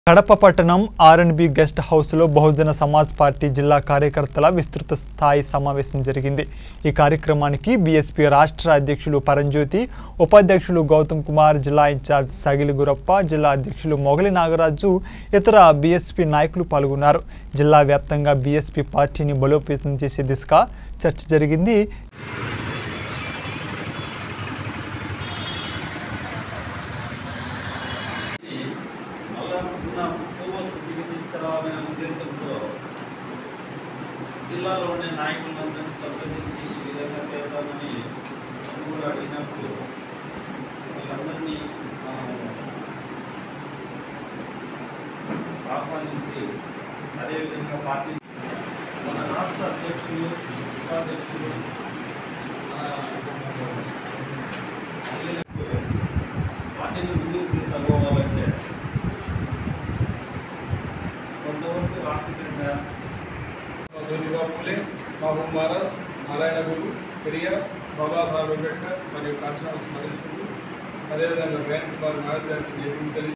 కడప పట్టణం ఆర్ఎండ్బి గెస్ట్ హౌస్లో బహుజన సమాజ్ పార్టీ జిల్లా కార్యకర్తల విస్తృత స్థాయి సమావేశం జరిగింది ఈ కార్యక్రమానికి బీఎస్పీ రాష్ట్ర అధ్యక్షులు పరంజ్యోతి ఉపాధ్యక్షులు గౌతమ్ కుమార్ జిల్లా ఇన్ఛార్జ్ సగిలి గురప్ప జిల్లా అధ్యక్షులు మొగలి నాగరాజు ఇతర బీఎస్పీ నాయకులు పాల్గొన్నారు జిల్లా వ్యాప్తంగా బీఎస్పీ పార్టీని బలోపేతం చేసే దిశగా చర్చ జరిగింది ఇది మళ్ళా ఉన్న పూర్వ స్థితికి తీసుకురావాలనే ఉద్దేశంతో జిల్లాలో ఉండే నాయకులందరినీ సంప్రదించి ఈ విధంగా చేద్దామని నన్ను కూడా అడిగినప్పుడు వాళ్ళందరినీ మనం ఆహ్వానించి అదేవిధంగా పార్టీ మన రాష్ట్ర అధ్యక్షులు ఉపాధ్యక్షులు మన మహిళలకు పార్టీని ముందుకు తీసుకుపోవాలంటే కొంతవరకు ఆర్థికంగా జ్యోతిబా ఫులే సాహు మహారాజ్ నారాయణ గురు పెరియార్ బాబాసాహెబ్ అంబేద్కర్ మరియు కాంచనాలు స్మరించుకుంటూ అదేవిధంగా బ్యాంక్ వారి నాయకులు తెలియ